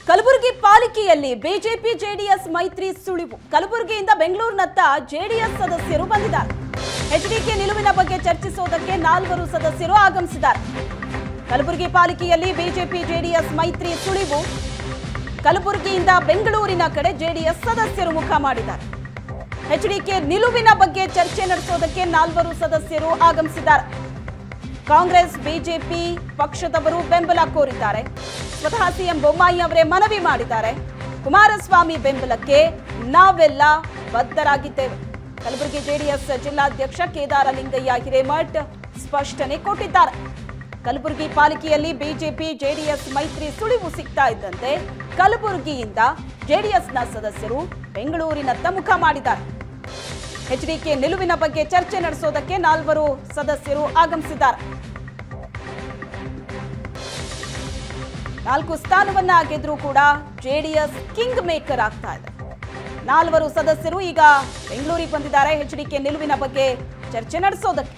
ಕಲಬುರಗಿ ಪಾಲಿಕೆಯಲ್ಲಿ BJP JDS ಮೈತ್ರಿ ಸುಳಿವು ಕಲಬುರಗಿಯಿಂದ ಬೆಂಗಳೂರಿನತ್ತ ಜೆಡಿಎಸ್ ಸದಸ್ಯರು ಬಂದಿದ್ದಾರೆ ಎಚ್ಡಿಕೆ ನಿಲುವಿನ ಬಗ್ಗೆ ಚರ್ಚಿಸುವುದಕ್ಕೆ ನಾಲ್ವರು ಸದಸ್ಯರು ಆಗಮಿಸಿದ್ದಾರೆ ಕಲಬುರಗಿ ಪಾಲಿಕೆಯಲ್ಲಿ ಬಿಜೆಪಿ ಜೆಡಿಎಸ್ ಮೈತ್ರಿ ಸುಳಿವು ಕಲಬುರಗಿಯಿಂದ ಬೆಂಗಳೂರಿನ ಕಡೆ ಜೆಡಿಎಸ್ ಸದಸ್ಯರು ಮುಖ ಮಾಡಿದ್ದಾರೆ ಎಚ್ಡಿಕೆ ನಿಲುವಿನ ಬಗ್ಗೆ ಚರ್ಚೆ ನಡೆಸೋದಕ್ಕೆ ನಾಲ್ವರು ಸದಸ್ಯರು ಆಗಮಿಸಿದ್ದಾರೆ ಕಾಂಗ್ರೆಸ್ ಬಿಜೆಪಿ ಪಕ್ಷದವರು ಬೆಂಬಲ ಕೋರಿದ್ದಾರೆ ಸ್ವತಃ ಸಿಎಂ ಬೊಮ್ಮಾಯಿ ಅವರೇ ಮನವಿ ಮಾಡಿದ್ದಾರೆ ಕುಮಾರಸ್ವಾಮಿ ಬೆಂಬಲಕ್ಕೆ ನಾವೆಲ್ಲ ಬದ್ಧರಾಗಿದ್ದೇವೆ ಕಲಬುರಗಿ ಜೆಡಿಎಸ್ ಜಿಲ್ಲಾಧ್ಯಕ್ಷ ಕೇದಾರ ಲಿಂಗಯ್ಯ ಹಿರೇಮಠ್ ಸ್ಪಷ್ಟನೆ ಕೊಟ್ಟಿದ್ದಾರೆ ಕಲಬುರಗಿ ಪಾಲಿಕೆಯಲ್ಲಿ ಬಿಜೆಪಿ ಜೆಡಿಎಸ್ ಮೈತ್ರಿ ಸುಳಿವು ಸಿಗ್ತಾ ಇದ್ದಂತೆ ಕಲಬುರಗಿಯಿಂದ ಜೆಡಿಎಸ್ನ ಸದಸ್ಯರು ಬೆಂಗಳೂರಿನತ್ತ ಮುಖ ಮಾಡಿದ್ದಾರೆ ಎಚ್ಡಿಕೆ ನಿಲುವಿನ ಬಗ್ಗೆ ಚರ್ಚೆ ನಡೆಸೋದಕ್ಕೆ ನಾಲ್ವರು ಸದಸ್ಯರು ಆಗಮಿಸಿದ್ದಾರೆ ನಾಲ್ಕು ಸ್ಥಾನವನ್ನ ಗೆದ್ರೂ ಕೂಡ ಜೆಡಿಎಸ್ ಕಿಂಗ್ ಮೇಕರ್ ಆಗ್ತಾ ಇದೆ ನಾಲ್ವರು ಸದಸ್ಯರು ಈಗ ಬೆಂಗಳೂರಿಗೆ ಬಂದಿದ್ದಾರೆ ಎಚ್ಡಿಕೆ ನಿಲುವಿನ ಬಗ್ಗೆ ಚರ್ಚೆ ನಡೆಸೋದಕ್ಕೆ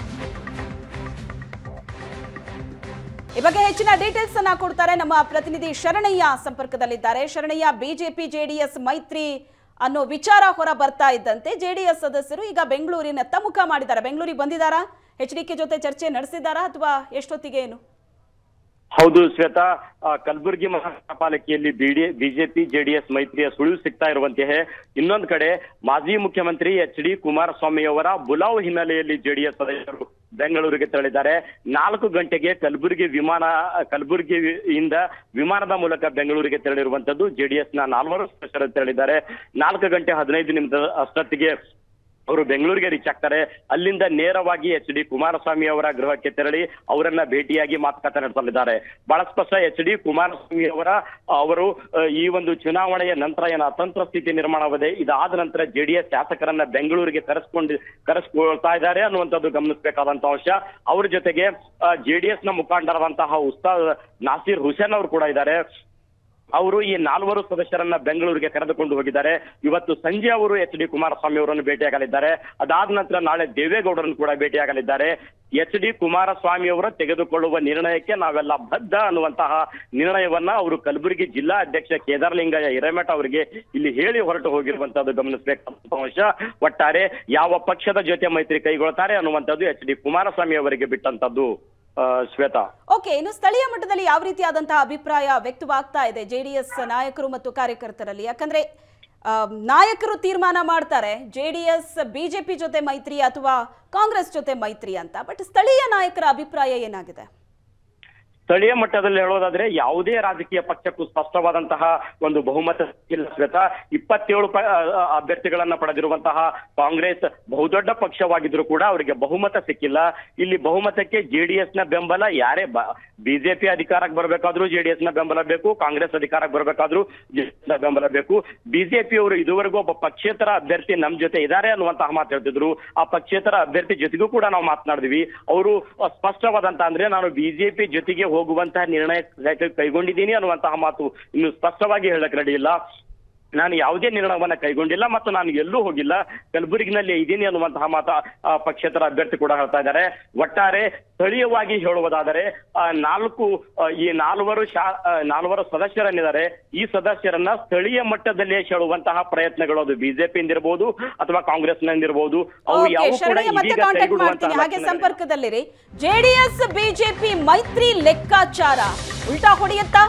ಈ ಬಗ್ಗೆ ಹೆಚ್ಚಿನ ಡೀಟೇಲ್ಸ್ ಅನ್ನ ಕೊಡ್ತಾರೆ ನಮ್ಮ ಪ್ರತಿನಿಧಿ ಶರಣಯ್ಯ ಸಂಪರ್ಕದಲ್ಲಿದ್ದಾರೆ ಶರಣಯ್ಯ ಬಿಜೆಪಿ ಜೆಡಿಎಸ್ ಮೈತ್ರಿ ಅನ್ನೋ ವಿಚಾರ ಹೊರ ಬರ್ತಾ ಇದ್ದಂತೆ ಜೆಡಿಎಸ್ ಸದಸ್ಯರು ಈಗ ಬೆಂಗಳೂರಿನತ್ತ ಮುಖ ಮಾಡಿದ್ದಾರೆ ಬೆಂಗಳೂರಿಗೆ ಬಂದಿದ್ದಾರಾ ಎಚ್ ಡಿ ಕೆ ಜೊತೆ ಚರ್ಚೆ ನಡೆಸಿದ್ದಾರಾ ಅಥವಾ ಎಷ್ಟೊತ್ತಿಗೆ ಏನು ಹೌದು ಶ್ವೇತಾ ಆ, ಕಲಬುರಗಿ ಮಹಾನಗರ ಪಾಲಿಕೆಯಲ್ಲಿ ಬಿಡಿ ಬಿಜೆಪಿ ಜೆಡಿಎಸ್ ಮೈತ್ರಿಯ ಸುಳಿವು ಸಿಗ್ತಾ ಇರುವಂತೆಯೇ ಇನ್ನೊಂದು ಕಡೆ ಮಾಜಿ ಮುಖ್ಯಮಂತ್ರಿ ಎಚ್ ಡಿ ಕುಮಾರಸ್ವಾಮಿ ಅವರ ಬುಲಾವ್ ಹಿನ್ನೆಲೆಯಲ್ಲಿ ಜೆಡಿಎಸ್ ಸದಸ್ಯರು ಬೆಂಗಳೂರಿಗೆ ತೆರಳಿದ್ದಾರೆ ನಾಲ್ಕು ಗಂಟೆಗೆ ಕಲಬುರಗಿ ವಿಮಾನ ಕಲಬುರಗಿಯಿಂದ ವಿಮಾನದ ಮೂಲಕ ಬೆಂಗಳೂರಿಗೆ ತೆರಳಿರುವಂತದ್ದು ಜೆಡಿಎಸ್ ನ ನಾಲ್ವರು ಸದಸ್ಯರು ತೆರಳಿದ್ದಾರೆ ನಾಲ್ಕು ಗಂಟೆ ಹದಿನೈದು ನಿಮಿಷ ಅಷ್ಟೊತ್ತಿಗೆ ಅವರು ಬೆಂಗಳೂರಿಗೆ ರೀಚ್ ಆಗ್ತಾರೆ ಅಲ್ಲಿಂದ ನೇರವಾಗಿ ಎಚ್ ಡಿ ಕುಮಾರಸ್ವಾಮಿ ಅವರ ಗೃಹಕ್ಕೆ ತೆರಳಿ ಅವರನ್ನ ಭೇಟಿಯಾಗಿ ಮಾತುಕತೆ ನಡೆಸಲಿದ್ದಾರೆ ಬಹಳ ಸ್ಪಷ್ಟ ಎಚ್ ಡಿ ಕುಮಾರಸ್ವಾಮಿ ಅವರ ಅವರು ಆ, ಈ ಒಂದು ಚುನಾವಣೆಯ ನಂತರ ಏನು ಅತಂತ್ರ ಸ್ಥಿತಿ ನಿರ್ಮಾಣವಾಗಿದೆ ಇದಾದ ನಂತರ ಜೆಡಿಎಸ್ ಶಾಸಕರನ್ನ ಬೆಂಗಳೂರಿಗೆ ಕರೆಸ್ಕೊಂಡು ಕರೆಸ್ಕೊಳ್ತಾ ಇದ್ದಾರೆ ಅನ್ನುವಂಥದ್ದು ಗಮನಿಸಬೇಕಾದಂತಹ ಅಂಶ ಅವ್ರ ಜೊತೆಗೆ ಜೆಡಿಎಸ್ ನ ಮುಖಂಡರಾದಂತಹ ಉಸ್ತಾದ್ ನಾಸೀರ್ ಹುಸೇನ್ ಅವರು ಕೂಡ ಇದ್ದಾರೆ ಅವರು ಈ ನಾಲ್ವರು ಸದಸ್ಯರನ್ನ ಬೆಂಗಳೂರಿಗೆ ಕರೆದುಕೊಂಡು ಹೋಗಿದ್ದಾರೆ ಇವತ್ತು ಸಂಜೆ ಅವರು ಎಚ್ ಡಿ ಕುಮಾರಸ್ವಾಮಿ ಅವರನ್ನು ಭೇಟಿಯಾಗಲಿದ್ದಾರೆ ಅದಾದ ನಂತರ ನಾಳೆ ದೇವೇಗೌಡರನ್ನು ಕೂಡ ಭೇಟಿಯಾಗಲಿದ್ದಾರೆ ಎಚ್ ಡಿ ಕುಮಾರಸ್ವಾಮಿ ಅವರು ತೆಗೆದುಕೊಳ್ಳುವ ನಿರ್ಣಯಕ್ಕೆ ನಾವೆಲ್ಲ ಬದ್ಧ ಅನ್ನುವಂತಹ ನಿರ್ಣಯವನ್ನ ಅವರು ಕಲಬುರಗಿ ಜಿಲ್ಲಾ ಅಧ್ಯಕ್ಷ ಕೇದಾರಲಿಂಗಯ್ಯ ಹಿರೇಮಠ ಅವರಿಗೆ ಇಲ್ಲಿ ಹೇಳಿ ಹೊರಟು ಹೋಗಿರುವಂತದ್ದು ಗಮನಿಸಬೇಕಾದಂತಹ ಅಂಶ ಒಟ್ಟಾರೆ ಯಾವ ಪಕ್ಷದ ಜೊತೆ ಮೈತ್ರಿ ಕೈಗೊಳ್ತಾರೆ ಅನ್ನುವಂಥದ್ದು ಎಚ್ ಡಿ ಕುಮಾರಸ್ವಾಮಿ ಅವರಿಗೆ ಬಿಟ್ಟಂತದ್ದು ಆ, ಶ್ವೇತಾ ಓಕೆ ಇನ್ನು ಸ್ಥಳೀಯ ಮಟ್ಟದಲ್ಲಿ ಯಾವ ರೀತಿಯಾದಂತಹ ಅಭಿಪ್ರಾಯ ವ್ಯಕ್ತವಾಗ್ತಾ ಇದೆ ಜೆಡಿಎಸ್ ನಾಯಕರು ಮತ್ತು ಕಾರ್ಯಕರ್ತರಲ್ಲಿ ಯಾಕಂದ್ರೆ ಆ, ನಾಯಕರು ತೀರ್ಮಾನ ಮಾಡ್ತಾರೆ ಜೆಡಿಎಸ್ ಬಿಜೆಪಿ ಜೊತೆ ಮೈತ್ರಿ ಅಥವಾ ಕಾಂಗ್ರೆಸ್ ಜೊತೆ ಮೈತ್ರಿ ಅಂತ ಬಟ್ ಸ್ಥಳೀಯ ನಾಯಕರ ಅಭಿಪ್ರಾಯ ಏನಾಗಿದೆ ಸ್ಥಳೀಯ ಮಟ್ಟದಲ್ಲಿ ಹೇಳೋದಾದ್ರೆ ಯಾವುದೇ ರಾಜಕೀಯ ಪಕ್ಷಕ್ಕೂ ಸ್ಪಷ್ಟವಾದಂತಹ ಒಂದು ಬಹುಮತ ಸಿಕ್ಕಿಲ್ಲ ಶ್ವೇತಾ ಇಪ್ಪತ್ತೇಳು ಪ- ಆ, ಆ, ಅಭ್ಯರ್ಥಿಗಳನ್ನ ಪಡೆದಿರುವಂತಹ ಕಾಂಗ್ರೆಸ್ ಬಹುದೊಡ್ಡ ಪಕ್ಷವಾಗಿದ್ರು ಕೂಡ ಅವರಿಗೆ ಬಹುಮತ ಸಿಕ್ಕಿಲ್ಲ ಇಲ್ಲಿ ಬಹುಮತಕ್ಕೆ ಜೆಡಿಎಸ್ ನ ಬೆಂಬಲ ಯಾರೇ ಬಿಜೆಪಿ ಅಧಿಕಾರಕ್ಕೆ ಬರಬೇಕಾದ್ರೂ ಜೆಡಿಎಸ್ ನ ಬೆಂಬಲ ಬೇಕು ಕಾಂಗ್ರೆಸ್ ಅಧಿಕಾರಕ್ಕೆ ಬರಬೇಕಾದ್ರೂ ಜೆಡಿಎಸ್ ನ ಬೆಂಬಲ ಬೇಕು ಬಿಜೆಪಿ ಅವರು ಇದುವರೆಗೂ ಒಬ್ಬ ಪಕ್ಷೇತರ ಅಭ್ಯರ್ಥಿ ನಮ್ ಜೊತೆ ಇದ್ದಾರೆ ಅನ್ನುವಂತಹ ಮಾತು ಹೇಳ್ತಿದ್ರು ಆ ಪಕ್ಷೇತರ ಅಭ್ಯರ್ಥಿ ಜೊತೆಗೂ ಕೂಡ ನಾವು ಮಾತನಾಡಿದ್ವಿ ಅವರು ಸ್ಪಷ್ಟವಾದಂತ ಅಂದ್ರೆ ನಾನು ಬಿಜೆಪಿ ಜೊತೆಗೆ ಹೋಗುವಂತಹ ನಿರ್ಣಯ ಕೈ- ಕೈಗೊಂಡಿದ್ದೀನಿ ಅನ್ನುವಂತಹ ಮಾತು ಇನ್ನು ಸ್ಪಷ್ಟವಾಗಿ ಹೇಳಕ್ ರೆಡಿ ಇಲ್ಲ ನಾನು ಯಾವುದೇ ನಿರ್ಣಯವನ್ನ ಕೈಗೊಂಡಿಲ್ಲ ಮತ್ತು ನಾನು ಎಲ್ಲೂ ಹೋಗಿಲ್ಲ ಕಲಬುರಗಿನಲ್ಲಿ ಇದ್ದೀನಿ ಅನ್ನುವಂತಹ ಮಾತ ಆ, ಪಕ್ಷೇತರ ಅಭ್ಯರ್ಥಿ ಕೂಡ ಹೇಳ್ತಾ ಇದ್ದಾರೆ ಒಟ್ಟಾರೆ ಸ್ಥಳೀಯವಾಗಿ ಹೇಳುವುದಾದರೆ ಆ, ನಾಲ್ಕು ಆ, ಈ ನಾಲ್ವರು ಶಾ ಆ, ನಾಲ್ವರು ಸದಸ್ಯರನ್ನಿದ್ದಾರೆ ಈ ಸದಸ್ಯರನ್ನ ಸ್ಥಳೀಯ ಮಟ್ಟದಲ್ಲೇ ಹೇಳುವಂತಹ ಪ್ರಯತ್ನಗಳು ಅದು ಬಿಜೆಪಿಯಿಂದ ಇರಬಹುದು ಅಥವಾ ಕಾಂಗ್ರೆಸ್ನಿಂದ ಇರಬಹುದು ಅವು ಓಕೆ ಯಾವ ಕೂಡ ಶರಣಯ್ಯ ಮತ್ತೆ ಇದೀಗ ಕಾಂಟ್ಯಾಕ್ಟ್ ಮಾಡ್ತೀನಿ ಕೈಗೊಳ್ಳುವಂತಹ ಹಾಗೆ ಲಕ್ಷಣಗಳಿವೆ. ಸಂಪರ್ಕದಲ್ಲಿರಿ ಜೆಡಿಎಸ್ ಬಿಜೆಪಿ ಮೈತ್ರಿ ಲೆಕ್ಕಾಚಾರ ಉಲ್ಟಾ ಹೊಡೆಯುತ್ತಾ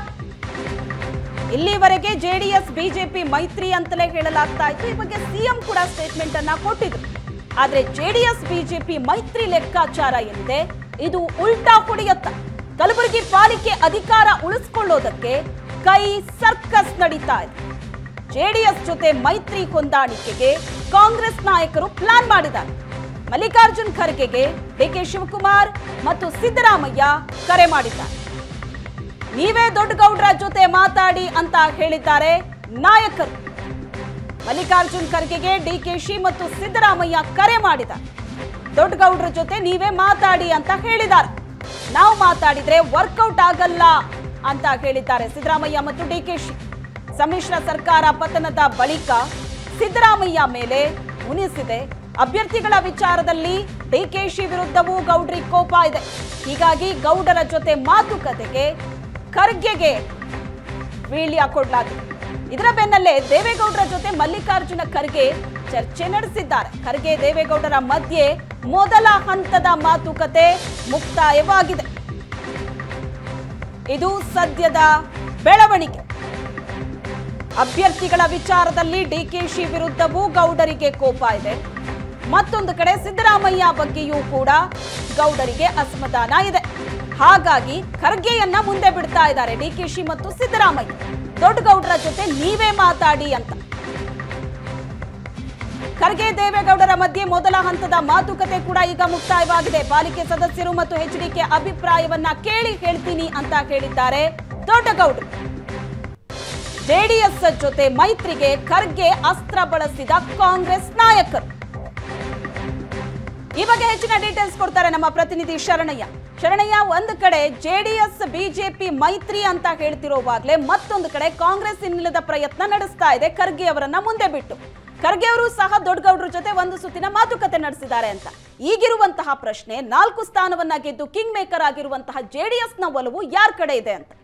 ಇಲ್ಲಿವರೆಗೆ ಜೆಡಿಎಸ್ ಬಿಜೆಪಿ ಮೈತ್ರಿ ಅಂತಲೇ ಹೇಳಲಾಗ್ತಾ ಇತ್ತು ಈ ಬಗ್ಗೆ ಸಿಎಂ ಕೂಡ ಸ್ಟೇಟ್ಮೆಂಟ್ ಅನ್ನ ಕೊಟ್ಟಿದ್ರು ಆದ್ರೆ ಜೆಡಿಎಸ್ ಬಿಜೆಪಿ ಮೈತ್ರಿ ಲೆಕ್ಕಾಚಾರ ಏನಿದೆ ಇದು ಉಲ್ಟಾ ಹೊಡೆಯುತ್ತ ಕಲಬುರಗಿ ಪಾಲಿಕೆ ಅಧಿಕಾರ ಉಳಿಸ್ಕೊಳ್ಳೋದಕ್ಕೆ ಕೈ ಸರ್ಕಸ್ ನಡೀತಾ ಇದೆ ಜೆಡಿಎಸ್ ಜೊತೆ ಮೈತ್ರಿ ಹೊಂದಾಣಿಕೆಗೆ ಕಾಂಗ್ರೆಸ್ ನಾಯಕರು ಪ್ಲಾನ್ ಮಾಡಿದ್ದಾರೆ ಮಲ್ಲಿಕಾರ್ಜುನ್ ಖರ್ಗೆಗೆ ಡಿಕೆ ಶಿವಕುಮಾರ್ ಮತ್ತು ಸಿದ್ದರಾಮಯ್ಯ ಕರೆ ಮಾಡಿದ್ದಾರೆ ನೀವೇ ದೊಡ್ಡಗೌಡ್ರ ಜೊತೆ ಮಾತಾಡಿ ಅಂತ ಹೇಳಿದ್ದಾರೆ ನಾಯಕರು ಮಲ್ಲಿಕಾರ್ಜುನ್ ಖರ್ಗೆಗೆ ಡಿಕೆಶಿ ಮತ್ತು ಸಿದ್ದರಾಮಯ್ಯ ಕರೆ ಮಾಡಿದ್ದಾರೆ ದೊಡ್ಡಗೌಡ್ರ ಜೊತೆ ನೀವೇ ಮಾತಾಡಿ ಅಂತ ಹೇಳಿದ್ದಾರೆ ನಾವು ಮಾತಾಡಿದ್ರೆ ವರ್ಕೌಟ್ ಆಗಲ್ಲ ಅಂತ ಹೇಳಿದ್ದಾರೆ ಸಿದ್ದರಾಮಯ್ಯ ಮತ್ತು ಡಿಕೆಶಿ ಸಮ್ಮಿಶ್ರ ಸರ್ಕಾರ ಪತನದ ಬಳಿಕ ಸಿದ್ದರಾಮಯ್ಯ ಮೇಲೆ ಮುನಿಸಿದೆ ಅಭ್ಯರ್ಥಿಗಳ ವಿಚಾರದಲ್ಲಿ ಡಿಕೆಶಿ ವಿರುದ್ಧವೂ ಗೌಡ್ರಿ ಕೋಪ ಇದೆ ಹೀಗಾಗಿ ಗೌಡರ ಜೊತೆ ಮಾತುಕತೆಗೆ ಖರ್ಗೆಗೆ ವೀಳ್ಯ ಕೊಡಲಾಗಿದೆ ಇದರ ಬೆನ್ನಲ್ಲೇ ದೇವೇಗೌಡರ ಜೊತೆ ಮಲ್ಲಿಕಾರ್ಜುನ ಖರ್ಗೆ ಚರ್ಚೆ ನಡೆಸಿದ್ದಾರೆ ಖರ್ಗೆ ದೇವೇಗೌಡರ ಮಧ್ಯೆ ಮೊದಲ ಹಂತದ ಮಾತುಕತೆ ಮುಕ್ತಾಯವಾಗಿದೆ ಇದು ಸದ್ಯದ ಬೆಳವಣಿಗೆ ಅಭ್ಯರ್ಥಿಗಳ ವಿಚಾರದಲ್ಲಿ ಡಿಕೆಶಿ ವಿರುದ್ಧವೂ ಗೌಡರಿಗೆ ಕೋಪ ಇದೆ ಮತ್ತೊಂದು ಕಡೆ ಸಿದ್ದರಾಮಯ್ಯ ಬಗ್ಗೆಯೂ ಕೂಡ ಗೌಡರಿಗೆ ಅಸಮಾಧಾನ ಇದೆ ಹಾಗಾಗಿ ಖರ್ಗೆಯನ್ನ ಮುಂದೆ ಬಿಡ್ತಾ ಇದ್ದಾರೆ ಡಿಕೆಶಿ ಮತ್ತು ಸಿದ್ದರಾಮಯ್ಯ ದೊಡ್ಡ ಗೌಡರ ಜೊತೆ ನೀವೇ ಮಾತಾಡಿ ಅಂತ ಖರ್ಗೆ ದೇವೇಗೌಡರ ಮಧ್ಯೆ ಮೊದಲ ಹಂತದ ಮಾತುಕತೆ ಕೂಡ ಈಗ ಮುಕ್ತಾಯವಾಗಿದೆ ಪಾಲಿಕೆ ಸದಸ್ಯರು ಮತ್ತು ಎಚ್ಡಿಕೆ ಅಭಿಪ್ರಾಯವನ್ನ ಕೇಳಿ ಹೇಳ್ತೀನಿ ಅಂತ ಹೇಳಿದ್ದಾರೆ ದೊಡ್ಡಗೌಡರು ಜೆಡಿಎಸ್ ಜೊತೆ ಮೈತ್ರಿಗೆ ಖರ್ಗೆ ಅಸ್ತ್ರ ಬಳಸಿದ ಕಾಂಗ್ರೆಸ್ ನಾಯಕರು ಈ ಬಗ್ಗೆ ಹೆಚ್ಚಿನ ಡೀಟೇಲ್ಸ್ ಕೊಡ್ತಾರೆ ನಮ್ಮ ಪ್ರತಿನಿಧಿ ಶರಣಯ್ಯ ಶರಣಯ್ಯ ಒಂದು ಕಡೆ ಜೆಡಿಎಸ್ ಬಿಜೆಪಿ ಮೈತ್ರಿ ಅಂತ ಹೇಳ್ತಿರೋವಾಗ್ಲೇ ಮತ್ತೊಂದು ಕಡೆ ಕಾಂಗ್ರೆಸ್ ಇನ್ನಿಲ್ಲದ ಪ್ರಯತ್ನ ನಡೆಸ್ತಾ ಇದೆ ಖರ್ಗೆ ಅವರನ್ನ ಮುಂದೆ ಬಿಟ್ಟು ಖರ್ಗೆ ಅವರು ಸಹ ದೊಡ್ಡಗೌಡರ ಜೊತೆ ಒಂದು ಸುತ್ತಿನ ಮಾತುಕತೆ ನಡೆಸಿದ್ದಾರೆ ಅಂತ ಈಗಿರುವಂತಹ ಪ್ರಶ್ನೆ ನಾಲ್ಕು ಸ್ಥಾನವನ್ನ ಗೆದ್ದು ಕಿಂಗ್ ಮೇಕರ್ ಆಗಿರುವಂತಹ ಜೆಡಿಎಸ್ನ ಒಲವು ಯಾರ ಕಡೆ ಇದೆ ಅಂತ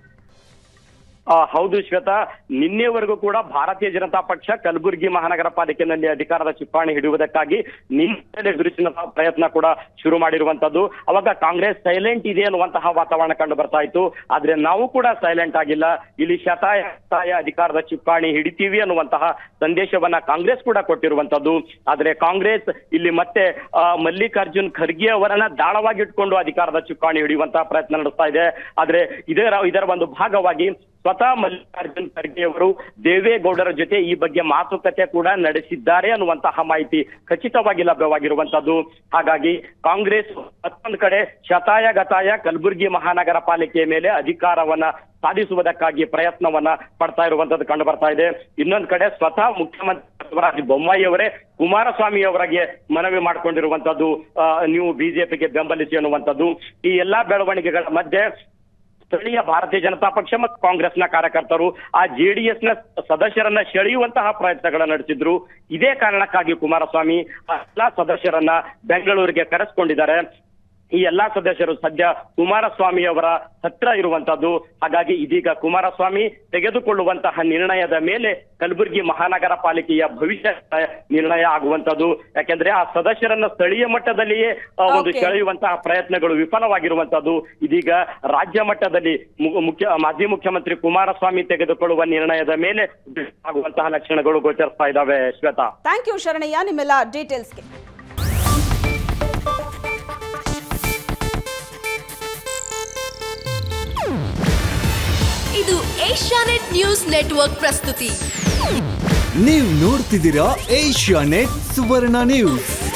ಆ, ಹೌದು ಶ್ವೇತಾ ನಿನ್ನೆವರೆಗೂ ಕೂಡ ಭಾರತೀಯ ಜನತಾ ಪಕ್ಷ ಕಲಬುರಗಿ ಮಹಾನಗರ ಪಾಲಿಕೆಯಲ್ಲಿ ಅಧಿಕಾರದ ಚುಕ್ಕಾಣಿ ಹಿಡಿಯುವುದಕ್ಕಾಗಿ ನಿನ್ನೆ ಬಿರುಸಿನ ಪ್ರಯತ್ನ ಕೂಡ ಶುರು ಮಾಡಿರುವಂತದ್ದು ಅವಾಗ ಕಾಂಗ್ರೆಸ್ ಸೈಲೆಂಟ್ ಇದೆ ಅನ್ನುವಂತಹ ವಾತಾವರಣ ಕಂಡು ಬರ್ತಾ ಇತ್ತು ಆದ್ರೆ ನಾವು ಕೂಡ ಸೈಲೆಂಟ್ ಆಗಿಲ್ಲ ಇಲ್ಲಿ ಶತಾಯ ಶತಾಯ ಅಧಿಕಾರದ ಚುಕ್ಕಾಣಿ ಹಿಡಿತೀವಿ ಅನ್ನುವಂತಹ ಸಂದೇಶವನ್ನ ಕಾಂಗ್ರೆಸ್ ಕೂಡ ಕೊಟ್ಟಿರುವಂತದ್ದು ಆದ್ರೆ ಕಾಂಗ್ರೆಸ್ ಇಲ್ಲಿ ಮತ್ತೆ ಆ, ಮಲ್ಲಿಕಾರ್ಜುನ್ ಖರ್ಗೆ ಅವರನ್ನ ದಾಳವಾಗಿಟ್ಕೊಂಡು ಅಧಿಕಾರದ ಚುಕ್ಕಾಣಿ ಹಿಡಿಯುವಂತಹ ಪ್ರಯತ್ನ ನಡೆಸ್ತಾ ಇದೆ ಆದ್ರೆ ಇದರ ಇದರ ಒಂದು ಭಾಗವಾಗಿ ಸ್ವತಃ ಮಲ್ಲಿಕಾರ್ಜುನ್ ಖರ್ಗೆ ಅವರು ದೇವೇಗೌಡರ ಜೊತೆ ಈ ಬಗ್ಗೆ ಮಾತುಕತೆ ಕೂಡ ನಡೆಸಿದ್ದಾರೆ ಅನ್ನುವಂತಹ ಮಾಹಿತಿ ಖಚಿತವಾಗಿ ಲಭ್ಯವಾಗಿರುವಂತದ್ದು ಹಾಗಾಗಿ ಕಾಂಗ್ರೆಸ್ ಮತ್ತೊಂದು ಕಡೆ ಶತಾಯ ಗತಾಯ ಕಲಬುರಗಿ ಮಹಾನಗರ ಪಾಲಿಕೆಯ ಮೇಲೆ ಅಧಿಕಾರವನ್ನ ಸಾಧಿಸುವುದಕ್ಕಾಗಿ ಪ್ರಯತ್ನವನ್ನ ಪಡ್ತಾ ಇರುವಂತದ್ದು ಕಂಡು ಬರ್ತಾ ಇದೆ ಇನ್ನೊಂದು ಕಡೆ ಸ್ವತಃ ಮುಖ್ಯಮಂತ್ರಿ ಬಸವರಾಜ ಬೊಮ್ಮಾಯಿ ಅವರೇ ಕುಮಾರಸ್ವಾಮಿ ಅವರಿಗೆ ಮನವಿ ಮಾಡಿಕೊಂಡಿರುವಂತದ್ದು ಆ, ನೀವು ಬಿಜೆಪಿಗೆ ಬೆಂಬಲಿಸಿ ಅನ್ನುವಂಥದ್ದು ಈ ಎಲ್ಲಾ ಬೆಳವಣಿಗೆಗಳ ಮಧ್ಯೆ ಸ್ಥಳೀಯ ಭಾರತೀಯ ಜನತಾ ಪಕ್ಷ ಮತ್ತು ಕಾಂಗ್ರೆಸ್ನ ಕಾರ್ಯಕರ್ತರು ಆ ಜೆಡಿಎಸ್ ನ ಸದಸ್ಯರನ್ನ ಸೆಳೆಯುವಂತಹ ಪ್ರಯತ್ನಗಳನ್ನ ನಡೆಸಿದ್ರು ಇದೇ ಕಾರಣಕ್ಕಾಗಿ ಕುಮಾರಸ್ವಾಮಿ ಆ ಎಲ್ಲಾ ಸದಸ್ಯರನ್ನ ಬೆಂಗಳೂರಿಗೆ ಕರೆಸ್ಕೊಂಡಿದ್ದಾರೆ ಈ ಎಲ್ಲಾ ಸದಸ್ಯರು ಸದ್ಯ ಕುಮಾರಸ್ವಾಮಿ ಅವರ ಹತ್ರ ಇರುವಂತದ್ದು ಹಾಗಾಗಿ ಇದೀಗ ಕುಮಾರಸ್ವಾಮಿ ತೆಗೆದುಕೊಳ್ಳುವಂತಹ ನಿರ್ಣಯದ ಮೇಲೆ ಕಲಬುರಗಿ ಮಹಾನಗರ ಪಾಲಿಕೆಯ ಭವಿಷ್ಯ ನಿರ್ಣಯ ಆಗುವಂತದ್ದು ಯಾಕೆಂದ್ರೆ ಆ ಸದಸ್ಯರನ್ನ ಸ್ಥಳೀಯ ಮಟ್ಟದಲ್ಲಿಯೇ ಆ, ಒಂದು Okay. ಸೆಳೆಯುವಂತಹ ಪ್ರಯತ್ನಗಳು ವಿಫಲವಾಗಿರುವಂತದ್ದು ಇದೀಗ ರಾಜ್ಯ ಮಟ್ಟದಲ್ಲಿ ಮು- ಮುಖ್ಯ ಮಾಜಿ ಮುಖ್ಯಮಂತ್ರಿ ಕುಮಾರಸ್ವಾಮಿ ತೆಗೆದುಕೊಳ್ಳುವ ನಿರ್ಣಯದ ಮೇಲೆ ಆಗುವಂತಹ ಲಕ್ಷಣಗಳು ಗೋಚರಿಸ್ತಾ ಇದ್ದಾವೆ ಶ್ವೇತಾ ಥ್ಯಾಂಕ್ ಯು ಶರಣಯ್ಯ ನಿಮ್ಮೆಲ್ಲ ಡೀಟೇಲ್ಸ್ಗೆ ಇದು ಏಷ್ಯಾನೆಟ್ ನ್ಯೂಸ್ ನೆಟ್ವರ್ಕ್ ಪ್ರಸ್ತುತಿ ನೀವು ನೋಡ್ತಿದ್ದೀರಾ ಏಷ್ಯಾ ನೆಟ್ ಸುವರ್ಣ ನ್ಯೂಸ್